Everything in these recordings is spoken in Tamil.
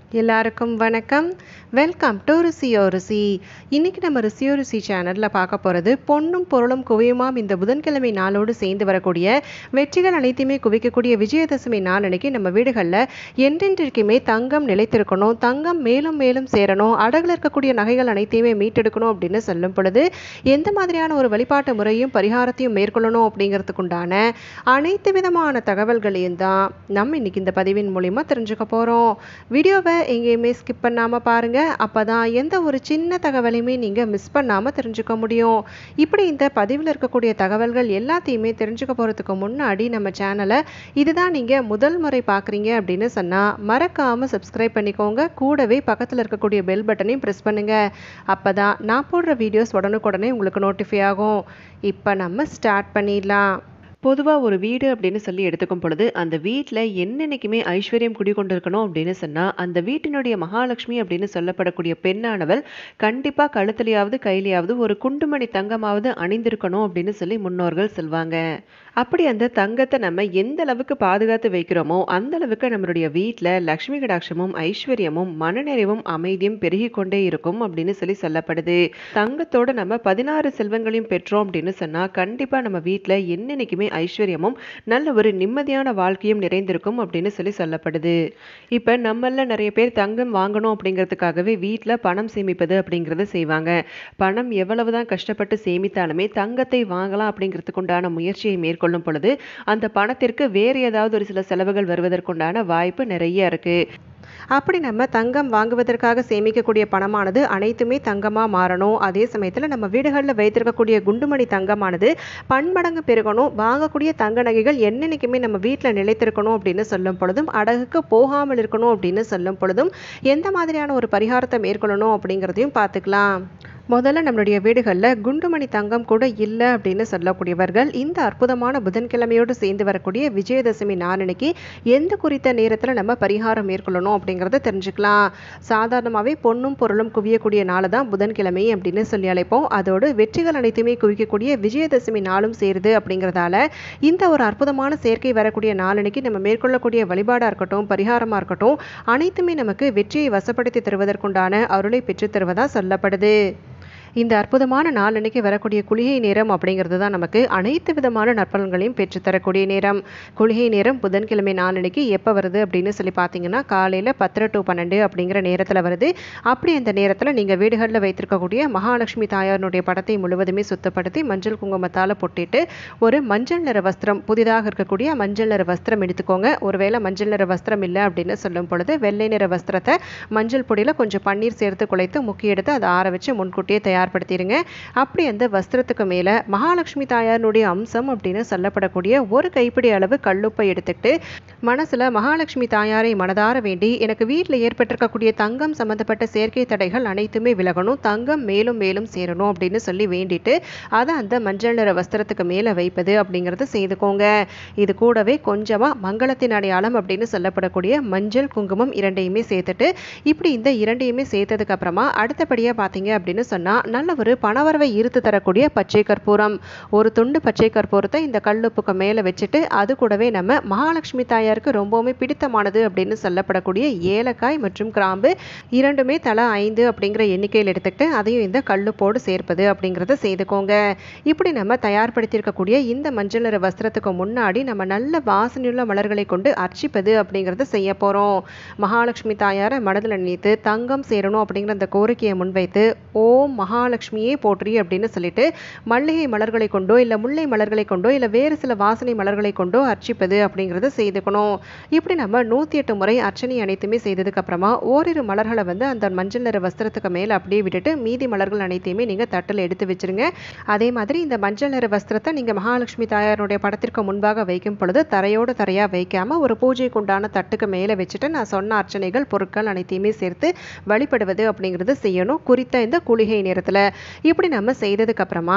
எல்லாருக்கும் வணக்கம் வெல்கம் டு ருசியோ ருசி இன்னைக்கு நம்ம ருசியோ ருசி சேனலில் பார்க்க போகிறது பொண்ணும் பொருளும் குவியுமாம் இந்த புதன்கிழமை நாளோடு சேர்ந்து வரக்கூடிய வெற்றிகள் அனைத்தையுமே குவிக்கக்கூடிய விஜயதசமி நாள் அன்னைக்கு நம்ம வீடுகளில் என்றென்றைக்குமே தங்கம் நிலைத்திருக்கணும் தங்கம் மேலும் மேலும் சேரணும் அடகுல இருக்கக்கூடிய நகைகள் அனைத்தையுமே மீட்டெடுக்கணும் அப்படின்னு சொல்லும் பொழுது எந்த மாதிரியான ஒரு வழிபாட்டு முறையும் பரிகாரத்தையும் மேற்கொள்ளணும் அப்படிங்கிறதுக்குண்டான அனைத்து விதமான தகவல்களையும் தான் நம்ம இன்னைக்கு இந்த பதிவின் மூலிமா தெரிஞ்சுக்க போகிறோம் வீடியோவை எங்கேயுமே ஸ்கிப் பண்ணாமல் பாருங்கள் அப்போ தான் எந்த ஒரு சின்ன தகவலையுமே நீங்கள் மிஸ் பண்ணாமல் தெரிஞ்சுக்க முடியும் இப்படி இந்த பதிவில் இருக்கக்கூடிய தகவல்கள் எல்லாத்தையுமே தெரிஞ்சுக்க போகிறதுக்கு முன்னாடி நம்ம சேனலை இதுதான் நீங்கள் முதல் முறை பார்க்குறீங்க அப்படின்னு சொன்னால் மறக்காமல் சப்ஸ்கிரைப் பண்ணிக்கோங்க கூடவே பக்கத்தில் இருக்கக்கூடிய பெல் பட்டனையும் ப்ரெஸ் பண்ணுங்கள் அப்போ தான் நான் போடுற வீடியோஸ் உடனுக்குடனே உங்களுக்கு நோட்டிஃபை ஆகும் இப்போ நம்ம ஸ்டார்ட் பண்ணிடலாம் பொதுவாக ஒரு வீடு அப்படின்னு சொல்லி எடுத்துக்கும் பொழுது அந்த வீட்டில் என்னென்னைக்குமே ஐஸ்வர்யம் குடிகொண்டிருக்கணும் அப்படின்னு சொன்னால் அந்த வீட்டினுடைய மகாலட்சுமி அப்படின்னு சொல்லப்படக்கூடிய பெண்ணானவள் கண்டிப்பாக கழுத்துலையாவது கையிலையாவது ஒரு குண்டுமணி தங்கமாவது அணிந்திருக்கணும் அப்படின்னு சொல்லி முன்னோர்கள் சொல்வாங்க அப்படி அந்த தங்கத்தை நம்ம எந்த அளவுக்கு பாதுகாத்து வைக்கிறோமோ அந்த அளவுக்கு நம்மளுடைய வீட்டில் லக்ஷ்மி கடாட்சமும் ஐஸ்வர்யமும் மனநிறைவும் அமைதியும் பெருகி கொண்டே இருக்கும் அப்படின்னு சொல்லி சொல்லப்படுது தங்கத்தோட நம்ம பதினாறு செல்வங்களையும் பெற்றோம் அப்படின்னு சொன்னால் கண்டிப்பாக நம்ம வீட்டில் என்னென்னைக்குமே ஐஸ்வர்யமும் நல்ல ஒரு நிம்மதியான வாழ்க்கையும் நிறைந்திருக்கும் அப்படின்னு சொல்லி சொல்லப்படுது இப்போ நம்மள நிறைய பேர் தங்கம் வாங்கணும் அப்படிங்கிறதுக்காகவே வீட்டில் பணம் சேமிப்பது அப்படிங்கிறத செய்வாங்க பணம் எவ்வளவு தான் கஷ்டப்பட்டு சேமித்தாலுமே தங்கத்தை வாங்கலாம் அப்படிங்கிறதுக்கு உண்டான முயற்சியை மேற்கொள்ளும் பொழுது அந்த பணத்திற்கு வேறு ஏதாவது ஒரு சில செலவுகள் வருவதற்குண்டான வாய்ப்பு நிறைய இருக்கு அப்படி நம்ம தங்கம் வாங்குவதற்காக சேமிக்கக்கூடிய பணமானது அனைத்துமே தங்கமாக மாறணும் அதே சமயத்தில் நம்ம வீடுகளில் வைத்திருக்கக்கூடிய குண்டுமணி தங்கமானது பன்மடங்கு பெருகணும் வாங்கக்கூடிய தங்க நகைகள் என்னென்னைக்குமே நம்ம வீட்டில் நிலைத்திருக்கணும் அப்படின்னு சொல்லும் பொழுதும் அடகுக்கு போகாமல் இருக்கணும் அப்படின்னு சொல்லும் பொழுதும் எந்த மாதிரியான ஒரு பரிகாரத்தை மேற்கொள்ளணும் அப்படிங்கிறதையும் பார்த்துக்கலாம் முதல்ல நம்மளுடைய வீடுகளில் குண்டுமணி தங்கம் கூட இல்லை அப்படின்னு சொல்லக்கூடியவர்கள் இந்த அற்புதமான புதன்கிழமையோடு சேர்ந்து வரக்கூடிய விஜயதசமி நாளன்னைக்கு எந்த குறித்த நேரத்தில் நம்ம பரிகாரம் மேற்கொள்ளணும் அப்படிங்கிறத தெரிஞ்சுக்கலாம் சாதாரணமாகவே பொண்ணும் பொருளும் குவியக்கூடிய நாள் தான் புதன்கிழமை அப்படின்னு சொல்லி அழைப்போம் அதோடு வெற்றிகள் அனைத்துமே குவிக்கக்கூடிய விஜயதசமி நாளும் சேருது அப்படிங்கிறதால இந்த ஒரு அற்புதமான சேர்க்கை வரக்கூடிய நாளன்னைக்கு நம்ம மேற்கொள்ளக்கூடிய வழிபாடாக இருக்கட்டும் பரிகாரமாக இருக்கட்டும் அனைத்துமே நமக்கு வெற்றியை வசப்படுத்தி தருவதற்குண்டான அருளை பெற்றுத் தருவதாக சொல்லப்படுது இந்த அற்புதமான நாள் அன்னைக்கு வரக்கூடிய குளிகை நேரம் அப்படிங்கிறது தான் நமக்கு அனைத்து விதமான நற்பலன்களையும் பெற்றுத்தரக்கூடிய நேரம் குளிகை நேரம் புதன்கிழமை நாள் அன்னைக்கு எப்போ வருது அப்படின்னு சொல்லி பார்த்தீங்கன்னா காலையில் பத்தரை டு பன்னெண்டு அப்படிங்கிற நேரத்தில் வருது அப்படி அந்த நேரத்தில் நீங்கள் வீடுகளில் வைத்திருக்கக்கூடிய மகாலட்சுமி தாயாரினுடைய படத்தை முழுவதுமே சுத்தப்படுத்தி மஞ்சள் குங்குமத்தால் பொட்டிட்டு ஒரு மஞ்சள் நிற வஸ்திரம் புதிதாக இருக்கக்கூடிய மஞ்சள் நிற வஸ்திரம் எடுத்துக்கோங்க ஒருவேளை மஞ்சள் நிற வஸ்திரம் இல்லை அப்படின்னு சொல்லும் பொழுது வெள்ளை நிற வஸ்திரத்தை மஞ்சள் பொடியில் கொஞ்சம் பன்னீர் சேர்த்து குழைத்து முக்கி எடுத்து அதை ஆற வச்சு முன்கூட்டியே தயார் தயார்படுத்திடுங்க அப்படி அந்த வஸ்திரத்துக்கு மேலே மகாலட்சுமி தாயாரினுடைய அம்சம் அப்படின்னு சொல்லப்படக்கூடிய ஒரு கைப்பிடி அளவு கல்லுப்பை எடுத்துக்கிட்டு மனசில் மகாலட்சுமி தாயாரை மனதார வேண்டி எனக்கு வீட்டில் ஏற்பட்டிருக்கக்கூடிய தங்கம் சம்மந்தப்பட்ட செயற்கை தடைகள் அனைத்துமே விலகணும் தங்கம் மேலும் மேலும் சேரணும் அப்படின்னு சொல்லி வேண்டிட்டு அதை அந்த மஞ்சள் நிற வஸ்திரத்துக்கு மேலே வைப்பது அப்படிங்கிறத செய்துக்கோங்க இது கூடவே கொஞ்சமாக மங்களத்தின் அடையாளம் அப்படின்னு சொல்லப்படக்கூடிய மஞ்சள் குங்குமம் இரண்டையுமே சேர்த்துட்டு இப்படி இந்த இரண்டையுமே சேர்த்ததுக்கு அப்புறமா அடுத்தபடியாக பார்த்தீங்க அப்படின்னு சொன்னால் நல்ல ஒரு பணவரவை ஈர்த்து தரக்கூடிய பச்சை கற்பூரம் ஒரு துண்டு பச்சை கற்பூரத்தை இந்த கல்லுப்புக்கு மேலே வச்சுட்டு அது கூடவே நம்ம மகாலட்சுமி தாயாருக்கு ரொம்பவுமே பிடித்தமானது அப்படின்னு சொல்லப்படக்கூடிய ஏலக்காய் மற்றும் கிராம்பு இரண்டுமே தலா ஐந்து அப்படிங்கிற எண்ணிக்கையில் எடுத்துக்கிட்டு அதையும் இந்த கல்லுப்போடு சேர்ப்பது அப்படிங்கிறத செய்துக்கோங்க இப்படி நம்ம தயார்படுத்தியிருக்கக்கூடிய இந்த மஞ்சள் நிற வஸ்திரத்துக்கு முன்னாடி நம்ம நல்ல வாசனையுள்ள மலர்களை கொண்டு அர்ச்சிப்பது அப்படிங்கிறத செய்ய போகிறோம் மகாலட்சுமி தாயாரை மனதில் நினைத்து தங்கம் சேரணும் அப்படிங்கிற அந்த கோரிக்கையை முன்வைத்து ஓம் மகாலட்சுமியே போற்றி அப்படின்னு சொல்லிட்டு மல்லிகை மலர்களை கொண்டோ இல்லை முல்லை மலர்களை கொண்டோ இல்லை வேறு சில வாசனை மலர்களை கொண்டோ அர்ச்சிப்பது அப்படிங்கிறத செய்துக்கணும் இப்படி நம்ம நூற்றி எட்டு முறை அர்ச்சனை அனைத்துமே செய்ததுக்கு அப்புறமா ஓரிரு மலர்களை வந்து அந்த மஞ்சள் நிற வஸ்திரத்துக்கு மேலே அப்படியே விட்டுட்டு மீதி மலர்கள் அனைத்தையுமே நீங்கள் தட்டில் எடுத்து வச்சிருங்க அதே மாதிரி இந்த மஞ்சள் நிற வஸ்திரத்தை நீங்கள் மகாலட்சுமி தாயாருடைய படத்திற்கு முன்பாக வைக்கும் பொழுது தரையோடு தரையாக வைக்காம ஒரு பூஜைக்கு உண்டான தட்டுக்கு மேலே வச்சுட்டு நான் சொன்ன அர்ச்சனைகள் பொருட்கள் அனைத்தையுமே சேர்த்து வழிபடுவது அப்படிங்கிறது செய்யணும் குறித்த இந்த குளிகை நேரத்தில் இப்படி நம்ம செய்ததுக்கு அப்புறமா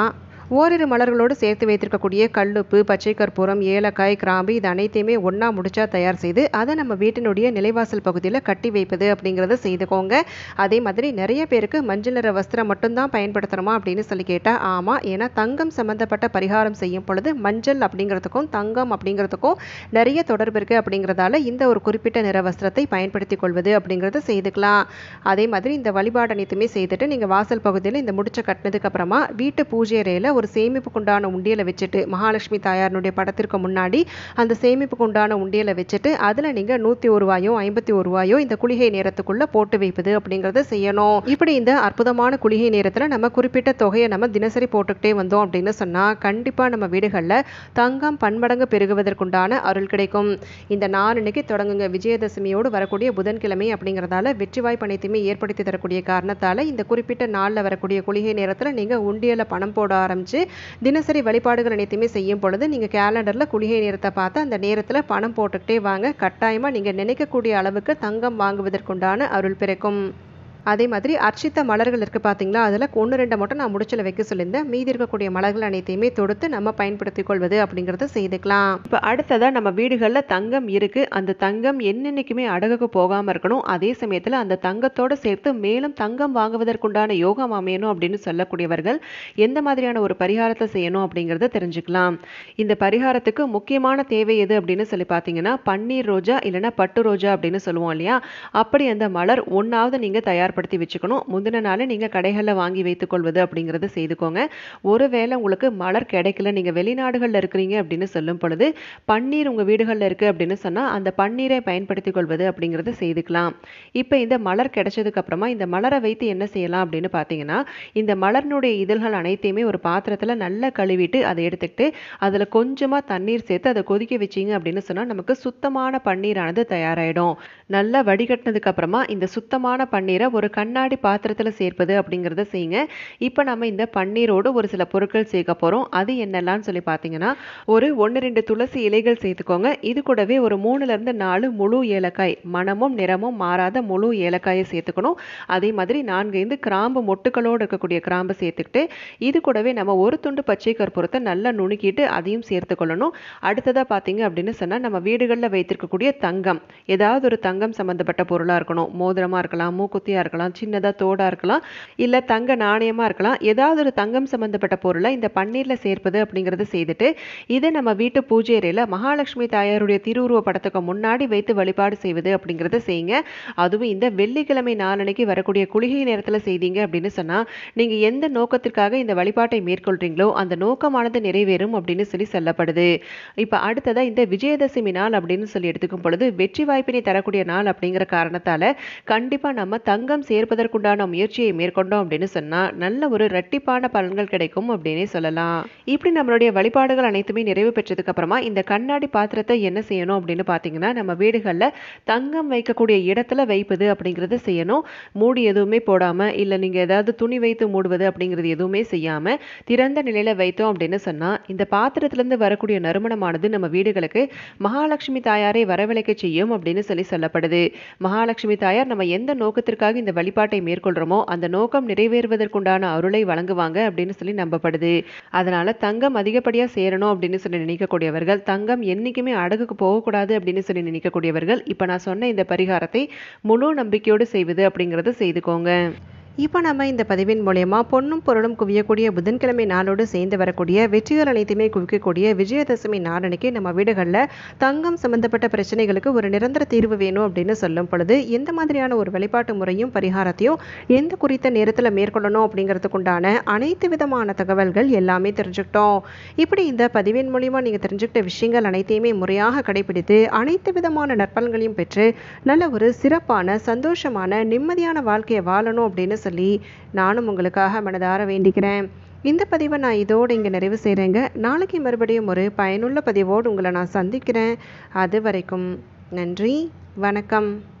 ஓரிரு மலர்களோடு சேர்த்து வைத்திருக்கக்கூடிய கல்லுப்பு பச்சை கற்பூரம் ஏலக்காய் கிராம்பு இது அனைத்தையுமே ஒன்றா முடிச்சா தயார் செய்து அதை நம்ம வீட்டினுடைய நிலைவாசல் பகுதியில் கட்டி வைப்பது அப்படிங்கிறத செய்துக்கோங்க அதே மாதிரி நிறைய பேருக்கு மஞ்சள் நிற வஸ்திரம் மட்டும்தான் பயன்படுத்தணுமா அப்படின்னு சொல்லி கேட்டால் ஆமாம் ஏன்னா தங்கம் சம்மந்தப்பட்ட பரிகாரம் செய்யும் பொழுது மஞ்சள் அப்படிங்கிறதுக்கும் தங்கம் அப்படிங்கிறதுக்கும் நிறைய தொடர்பு இருக்குது அப்படிங்கிறதால இந்த ஒரு குறிப்பிட்ட நிற வஸ்திரத்தை பயன்படுத்தி கொள்வது அப்படிங்கிறத செய்துக்கலாம் அதே மாதிரி இந்த வழிபாடு அனைத்துமே செய்துட்டு நீங்கள் வாசல் பகுதியில் இந்த முடிச்ச கட்டினதுக்கு அப்புறமா வீட்டு பூஜை அறையில் ஒரு சேமிப்புக்கு உண்டான உண்டியலை வச்சுட்டு மகாலட்சுமி தாயாரினுடைய படத்திற்கு முன்னாடி அந்த சேமிப்புக்கு உண்டான உண்டியலை வச்சுட்டு அதில் நீங்கள் நூற்றி ஒரு ரூபாயோ ஐம்பத்தி ஒரு ரூபாயோ இந்த குளிகை நேரத்துக்குள்ளே போட்டு வைப்பது அப்படிங்கிறத செய்யணும் இப்படி இந்த அற்புதமான குளிகை நேரத்தில் நம்ம குறிப்பிட்ட தொகையை நம்ம தினசரி போட்டுக்கிட்டே வந்தோம் அப்படின்னு சொன்னால் கண்டிப்பாக நம்ம வீடுகளில் தங்கம் பன்மடங்கு பெருகுவதற்குண்டான அருள் கிடைக்கும் இந்த நாளன்னைக்கு தொடங்குங்க விஜயதசமியோடு வரக்கூடிய புதன்கிழமை அப்படிங்கிறதால வெற்றி வாய்ப்பு அனைத்துமே ஏற்படுத்தி தரக்கூடிய காரணத்தால் இந்த குறிப்பிட்ட நாளில் வரக்கூடிய குளிகை நேரத்தில் நீங்கள் உண்டியலில் பணம் போட ஆரம்பித்து தினசரி வழிபாடுகள் அனைத்துமே செய்யும் பொழுது நீங்கள் கேலண்டரில் குளிகை நேரத்தை பார்த்து அந்த நேரத்தில் பணம் போட்டுக்கிட்டே வாங்க கட்டாயமாக நீங்கள் நினைக்கக்கூடிய அளவுக்கு தங்கம் வாங்குவதற்குண்டான அருள் பிறக்கும் அதே மாதிரி அர்ச்சித்த மலர்கள் இருக்குது பார்த்தீங்களா அதில் ஒன்று ரெண்டை மட்டும் நான் முடிச்சில் வைக்க சொல்லியிருந்தேன் மீதி இருக்கக்கூடிய மலர்கள் அனைத்தையுமே தொடுத்து நம்ம பயன்படுத்தி கொள்வது அப்படிங்கிறத செய்துக்கலாம் இப்போ அடுத்ததாக நம்ம வீடுகளில் தங்கம் இருக்குது அந்த தங்கம் என்னென்னைக்குமே அடகுக்கு போகாமல் இருக்கணும் அதே சமயத்தில் அந்த தங்கத்தோடு சேர்த்து மேலும் தங்கம் வாங்குவதற்குண்டான யோகம் அமையணும் அப்படின்னு சொல்லக்கூடியவர்கள் எந்த மாதிரியான ஒரு பரிகாரத்தை செய்யணும் அப்படிங்கிறத தெரிஞ்சுக்கலாம் இந்த பரிகாரத்துக்கு முக்கியமான தேவை எது அப்படின்னு சொல்லி பார்த்தீங்கன்னா பன்னீர் ரோஜா இல்லைன்னா பட்டு ரோஜா அப்படின்னு சொல்லுவோம் இல்லையா அப்படி அந்த மலர் ஒன்றாவது நீங்கள் தயார் தயார்படுத்தி வச்சுக்கணும் முந்தின நாள் நீங்கள் கடைகளில் வாங்கி வைத்துக்கொள்வது அப்படிங்கிறத செய்துக்கோங்க ஒருவேளை உங்களுக்கு மலர் கிடைக்கல நீங்கள் வெளிநாடுகளில் இருக்கிறீங்க அப்படின்னு சொல்லும் பொழுது பன்னீர் உங்கள் வீடுகளில் இருக்குது அப்படின்னு சொன்னால் அந்த பன்னீரை பயன்படுத்தி கொள்வது அப்படிங்கிறத செய்துக்கலாம் இப்போ இந்த மலர் கிடைச்சதுக்கு அப்புறமா இந்த மலரை வைத்து என்ன செய்யலாம் அப்படின்னு பார்த்தீங்கன்னா இந்த மலர்னுடைய இதழ்கள் அனைத்தையுமே ஒரு பாத்திரத்தில் நல்லா கழுவிட்டு அதை எடுத்துக்கிட்டு அதில் கொஞ்சமாக தண்ணீர் சேர்த்து அதை கொதிக்க வச்சிங்க அப்படின்னு சொன்னால் நமக்கு சுத்தமான பன்னீரானது தயாராகிடும் நல்லா வடிகட்டினதுக்கு அப்புறமா இந்த சுத்தமான பன்னீரை ஒரு கண்ணாடி பாத்திரத்தில் சேர்ப்பது அப்படிங்கிறத செய்யுங்க இப்போ நம்ம இந்த பன்னீரோடு ஒரு சில பொருட்கள் சேர்க்க போகிறோம் அது என்னெல்லாம் சொல்லி பார்த்தீங்கன்னா ஒரு ஒன்று ரெண்டு துளசி இலைகள் சேர்த்துக்கோங்க இது கூடவே ஒரு மூணுலேருந்து நாலு முழு ஏலக்காய் மனமும் நிறமும் மாறாத முழு ஏலக்காயை சேர்த்துக்கணும் அதே மாதிரி நான்கு ஐந்து கிராம்பு மொட்டுகளோடு இருக்கக்கூடிய கிராம்பு சேர்த்துக்கிட்டு இது கூடவே நம்ம ஒரு துண்டு பச்சை கற்பூரத்தை நல்லா நுணுக்கிட்டு அதையும் சேர்த்துக்கொள்ளணும் அடுத்ததாக பார்த்தீங்க அப்படின்னு சொன்னால் நம்ம வீடுகளில் வைத்திருக்கக்கூடிய தங்கம் ஏதாவது ஒரு தங்கம் சம்மந்தப்பட்ட பொருளாக இருக்கணும் மோதிரமாக இருக்கலாம் மூக்குத்தியாக இருக்கலாம் சின்னதாக தோடாக இருக்கலாம் இல்லை தங்க நாணயமாக இருக்கலாம் ஏதாவது ஒரு தங்கம் சம்மந்தப்பட்ட பொருளை இந்த பன்னீரில் சேர்ப்பது அப்படிங்கிறத செய்துட்டு இதை நம்ம வீட்டு பூஜை அறையில் மகாலட்சுமி தாயாருடைய திருவுருவ படத்துக்கு முன்னாடி வைத்து வழிபாடு செய்வது அப்படிங்கிறத செய்யுங்க அதுவும் இந்த வெள்ளிக்கிழமை நாளன்னைக்கு வரக்கூடிய குளிகை நேரத்தில் செய்தீங்க அப்படின்னு சொன்னால் நீங்கள் எந்த நோக்கத்திற்காக இந்த வழிபாட்டை மேற்கொள்கிறீங்களோ அந்த நோக்கமானது நிறைவேறும் அப்படின்னு சொல்லி சொல்லப்படுது இப்போ அடுத்ததாக இந்த விஜயதசமி நாள் அப்படின்னு சொல்லி எடுத்துக்கும் பொழுது வெற்றி வாய்ப்பினை தரக்கூடிய நாள் அப்படிங்கிற காரணத்தால் கண்டிப்பாக நம்ம தங்கம் சேர்ப்பதற்குண்டான முயற்சியை மேற்கொண்டோம் அப்படின்னு சொன்னால் நல்ல ஒரு இரட்டிப்பான பலன்கள் கிடைக்கும் அப்படின்னே சொல்லலாம் இப்படி நம்மளுடைய வழிபாடுகள் அனைத்துமே நிறைவு பெற்றதுக்கு அப்புறமா இந்த கண்ணாடி பாத்திரத்தை என்ன செய்யணும் அப்படின்னு பார்த்தீங்கன்னா நம்ம வீடுகளில் தங்கம் வைக்கக்கூடிய இடத்துல வைப்பது அப்படிங்கிறத செய்யணும் மூடி எதுவுமே போடாமல் இல்லை நீங்கள் ஏதாவது துணி வைத்து மூடுவது அப்படிங்கிறது எதுவுமே செய்யாமல் திறந்த நிலையில் வைத்தோம் அப்படின்னு சொன்னால் இந்த பாத்திரத்திலேருந்து வரக்கூடிய நறுமணமானது நம்ம வீடுகளுக்கு மகாலட்சுமி தாயாரை வரவழைக்க செய்யும் அப்படின்னு சொல்லி சொல்லப்படுது மகாலட்சுமி தாயார் நம்ம எந்த நோக்கத்திற்காக இந்த வழிபாட்டை மேற்கொள்கிறோமோ அந்த நோக்கம் நிறைவேறுவதற்குண்டான அருளை வழங்குவாங்க அப்படின்னு சொல்லி நம்பப்படுது அதனால தங்கம் அதிகப்படியாக சேரணும் அப்படின்னு சொல்லி நினைக்கக்கூடியவர்கள் தங்கம் என்றைக்குமே அடகுக்கு போகக்கூடாது அப்படின்னு சொல்லி நினைக்கக்கூடியவர்கள் இப்போ நான் சொன்ன இந்த பரிகாரத்தை முழு நம்பிக்கையோடு செய்வது அப்படிங்கிறத செய்துக்கோங்க இப்போ நம்ம இந்த பதிவின் மூலயமா பொன்னும் பொருளும் குவியக்கூடிய புதன்கிழமை நாளோடு சேர்ந்து வரக்கூடிய வெற்றிகள் அனைத்துமே குவிக்கக்கூடிய விஜயதசமி நாளன்னைக்கு நம்ம வீடுகளில் தங்கம் சம்பந்தப்பட்ட பிரச்சனைகளுக்கு ஒரு நிரந்தர தீர்வு வேணும் அப்படின்னு சொல்லும் பொழுது எந்த மாதிரியான ஒரு வழிபாட்டு முறையும் பரிகாரத்தையும் எந்த குறித்த நேரத்தில் மேற்கொள்ளணும் அப்படிங்கிறதுக்குண்டான அனைத்து விதமான தகவல்கள் எல்லாமே தெரிஞ்சுக்கிட்டோம் இப்படி இந்த பதிவின் மூலிமா நீங்கள் தெரிஞ்சுக்கிட்ட விஷயங்கள் அனைத்தையுமே முறையாக கடைபிடித்து அனைத்து விதமான நற்பலன்களையும் பெற்று நல்ல ஒரு சிறப்பான சந்தோஷமான நிம்மதியான வாழ்க்கையை வாழணும் அப்படின்னு சொல்லி நானும் உங்களுக்காக மனதார வேண்டிக்கிறேன் இந்த பதிவை நான் இதோடு இங்கே நிறைவு செய்கிறேங்க நாளைக்கு மறுபடியும் ஒரு பயனுள்ள பதிவோடு உங்களை நான் சந்திக்கிறேன் அது வரைக்கும் நன்றி வணக்கம்